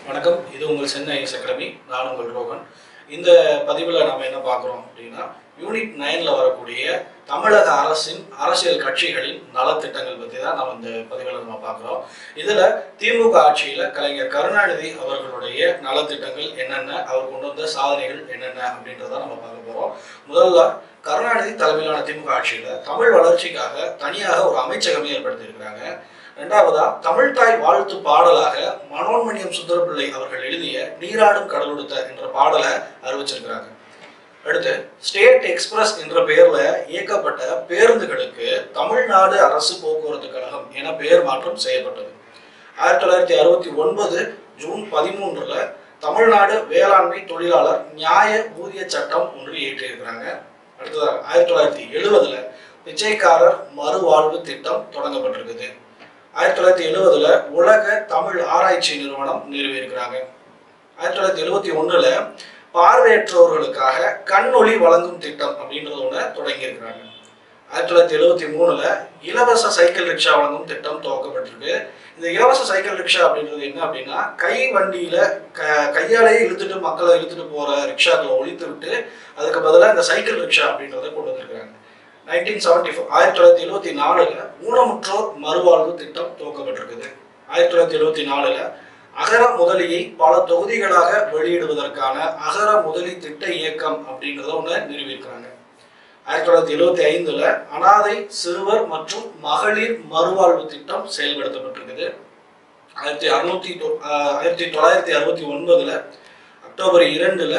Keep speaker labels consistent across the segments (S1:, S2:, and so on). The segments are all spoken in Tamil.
S1: வணக்கம் இது உங்கள் சென்னை ஐஎஸ் அகாடமி நான் உங்கள் ரோகன் இந்த பதிவில் நம்ம என்ன பார்க்குறோம் அப்படின்னா யூனிட் நைனில் வரக்கூடிய தமிழக அரசின் அரசியல் கட்சிகளின் நலத்திட்டங்கள் பற்றி தான் நம்ம இந்த பதிவில் நம்ம பார்க்குறோம் இதில் திமுக ஆட்சியில் கலைஞர் கருணாநிதி அவர்களுடைய நலத்திட்டங்கள் என்னென்ன அவர் கொண்டு வந்த சாதனைகள் என்னென்ன அப்படின்றத நம்ம பார்க்க போகிறோம் முதல்ல கருணாநிதி தலைமையிலான திமுக ஆட்சியில் தமிழ் வளர்ச்சிக்காக தனியாக ஒரு அமைச்சகமே ஏற்படுத்தியிருக்கிறாங்க இரண்டாவதா தமிழ்தாய் வாழ்த்து பாடலாக மனோன்மணியம் சுந்தரபிள்ளை அவர்கள் எழுதிய நீராடும் கடலுடுத்த என்ற பாடலை அறிவிச்சிருக்கிறாங்க அடுத்து ஸ்டேட் எக்ஸ்பிரஸ் என்ற பெயர்ல இயக்கப்பட்ட பேருந்துகளுக்கு தமிழ்நாடு அரசு போக்குவரத்து கழகம் என பெயர் மாற்றம் செய்யப்பட்டது ஆயிரத்தி தொள்ளாயிரத்தி அறுபத்தி ஒன்பது ஜூன் பதிமூன்றுல தமிழ்நாடு வேளாண்மை தொழிலாளர் நியாய ஊதிய சட்டம் ஒன்று இயற்றியிருக்கிறாங்க அடுத்ததாக ஆயிரத்தி தொள்ளாயிரத்தி எழுபதுல பிச்சைக்காரர் மறுவாழ்வு திட்டம் தொடங்கப்பட்டிருக்குது ஆயிரத்தி தொள்ளாயிரத்தி எழுபதுல உலக தமிழ் ஆராய்ச்சி நிறுவனம் நிறுவியிருக்கிறாங்க ஆயிரத்தி தொள்ளாயிரத்தி எழுபத்தி ஒண்ணுல பார்வையற்றோர்களுக்காக கண்ணொளி வழங்கும் திட்டம் அப்படின்றது ஒன்று தொடங்கியிருக்கிறாங்க ஆயிரத்தி தொள்ளாயிரத்தி எழுபத்தி மூணுல இலவச சைக்கிள் ரிக்ஷா வழங்கும் திட்டம் துவக்கப்பட்டிருக்கு இந்த இலவச சைக்கிள் ரிக்ஷா அப்படின்றது என்ன அப்படின்னா கை வண்டியில க கையாலேயே இழுத்துட்டு மக்களை இழுத்துட்டு போற ரிக்ஷாக்களை ஒழித்து விட்டு அதுக்கு பதிலாக இந்த சைக்கிள் ரிக்ஷா அப்படின்றத கொண்டு வந்திருக்கிறாங்க நைன்டீன் செவன்டி ஃபோர் ஆயிரத்தி தொள்ளாயிரத்தி எழுபத்தி நாலுல ஊனமுற்றோர் மறுவாழ்வு திட்டம் துவக்கப்பட்டிருக்குது ஆயிரத்தி தொள்ளாயிரத்தி எழுபத்தி நாலுல அகர முதலியை பல தொகுதிகளாக வெளியிடுவதற்கான அகர முதலி திட்ட இயக்கம் அப்படின்றத ஒன்று நிறுவியிருக்கிறாங்க ஆயிரத்தி தொள்ளாயிரத்தி எழுபத்தி ஐந்துல அனாதை சிறுவர் மற்றும் மகளிர் மறுவாழ்வு திட்டம் செயல்படுத்தப்பட்டிருக்குது ஆயிரத்தி அறுநூத்தி தொ- ஆஹ் ஆயிரத்தி தொள்ளாயிரத்தி அறுபத்தி ஒன்பதுல அக்டோபர் இரண்டுல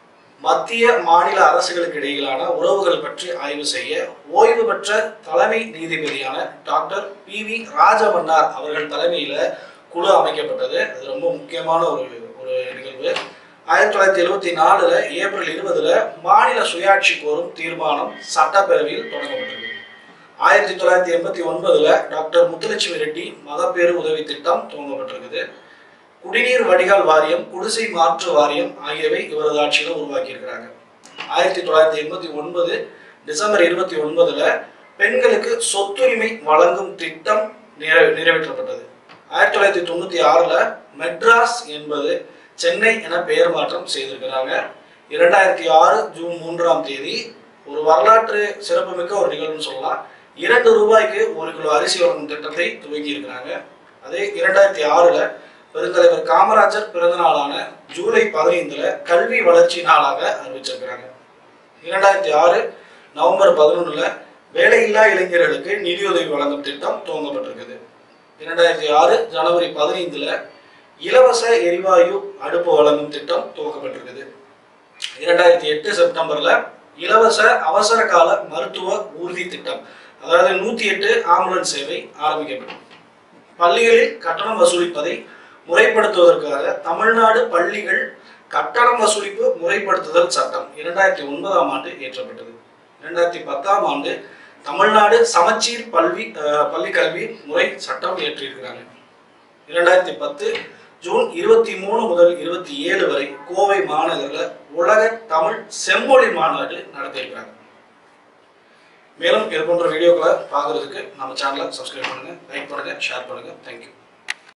S1: மத்திய மாநில அரசுகளுக்கு இடையிலான உறவுகள் பற்றி ஆய்வு செய்ய ஓய்வு பெற்ற தலைமை நீதிபதியான டாக்டர் பி வி ராஜமன்னார் அவர்கள் தலைமையில குழு அமைக்கப்பட்டது அது ரொம்ப முக்கியமான ஒரு ஒரு நிகழ்வு ஆயிரத்தி தொள்ளாயிரத்தி எழுபத்தி நாலுல ஏப்ரல் இருபதுல மாநில சுயாட்சி கோரும் தீர்மானம் சட்டப்பேரவையில் தொடங்கப்பட்டது ஆயிரத்தி தொள்ளாயிரத்தி எண்பத்தி ஒன்பதுல டாக்டர் முத்துலட்சுமி ரெட்டி மகப்பேறு உதவி திட்டம் துவங்கப்பட்டிருக்குது குடிநீர் வடிகால் வாரியம் குடிசை மாற்று வாரியம் ஆகியவை இவரது ஆட்சியில உருவாக்கி இருக்கிறாங்க ஆயிரத்தி தொள்ளாயிரத்தி எண்பத்தி ஒன்பது டிசம்பர் இருபத்தி ஒன்பதுல பெண்களுக்கு சொத்துரிமை வழங்கும் திட்டம் நிறைவே- நிறைவேற்றப்பட்டது ஆயிரத்தி தொள்ளாயிரத்தி தொண்ணூத்தி ஆறுல மெட்ராஸ் என்பது சென்னை என பெயர் மாற்றம் செய்திருக்கிறாங்க இரண்டாயிரத்தி ஆறு ஜூன் மூன்றாம் தேதி ஒரு வரலாற்று சிறப்புமிக்க ஒரு நிகழ்வுன்னு சொல்லலாம் இரண்டு ரூபாய்க்கு ஒரு கிலோ அரிசி வழங்கும் திட்டத்தை துவங்கி இருக்கிறாங்க அதே இரண்டாயிரத்தி ஆறுல பெருந்தலைவர் காமராஜர் பிறந்த நாளான ஜூலை பதினைந்துல கல்வி வளர்ச்சி நாளாக அறிவிச்சிருக்கிறாங்க இரண்டாயிரத்தி ஆறு நவம்பர் பதினொன்னுல வேலையில்லா இளைஞர்களுக்கு நிதியுதவி வழங்கும் திட்டம் துவங்கப்பட்டிருக்குது இரண்டாயிரத்தி ஆறு ஜனவரி பதினைந்துல இலவச எரிவாயு அடுப்பு வழங்கும் திட்டம் துவக்கப்பட்டிருக்குது இரண்டாயிரத்தி எட்டு செப்டம்பர்ல இலவச அவசர கால மருத்துவ ஊர்தி திட்டம் அதாவது நூத்தி எட்டு ஆம்புலன்ஸ் சேவை ஆரம்பிக்கப்படும் பள்ளிகளில் கட்டணம் வசூலிப்பதை முறைப்படுத்துவதற்காக தமிழ்நாடு பள்ளிகள் கட்டணம் வசூலிப்பு முறைப்படுத்துதல் சட்டம் இரண்டாயிரத்தி ஒன்பதாம் ஆண்டு இயற்றப்பட்டது இரண்டாயிரத்தி பத்தாம் ஆண்டு தமிழ்நாடு சமச்சீர் பல்வி அஹ், பள்ளி கல்வி முறை சட்டம் இயற்றியிருக்கிறாங்க இரண்டாயிரத்தி பத்து ஜூன் இருபத்தி மூணு முதல் இருபத்தி ஏழு வரை கோவை மாநகரில் உலக தமிழ் செம்மொழி மாநாடு நடத்தியிருக்கிறாங்க மேலும் இது போன்ற வீடியோக்களை பார்க்கறதுக்கு நம்ம சேனலை சப்ஸ்கிரைப் பண்ணுங்க லைக் பண்ணுங்க ஷேர் பண்ணுங்க தேங்க்யூ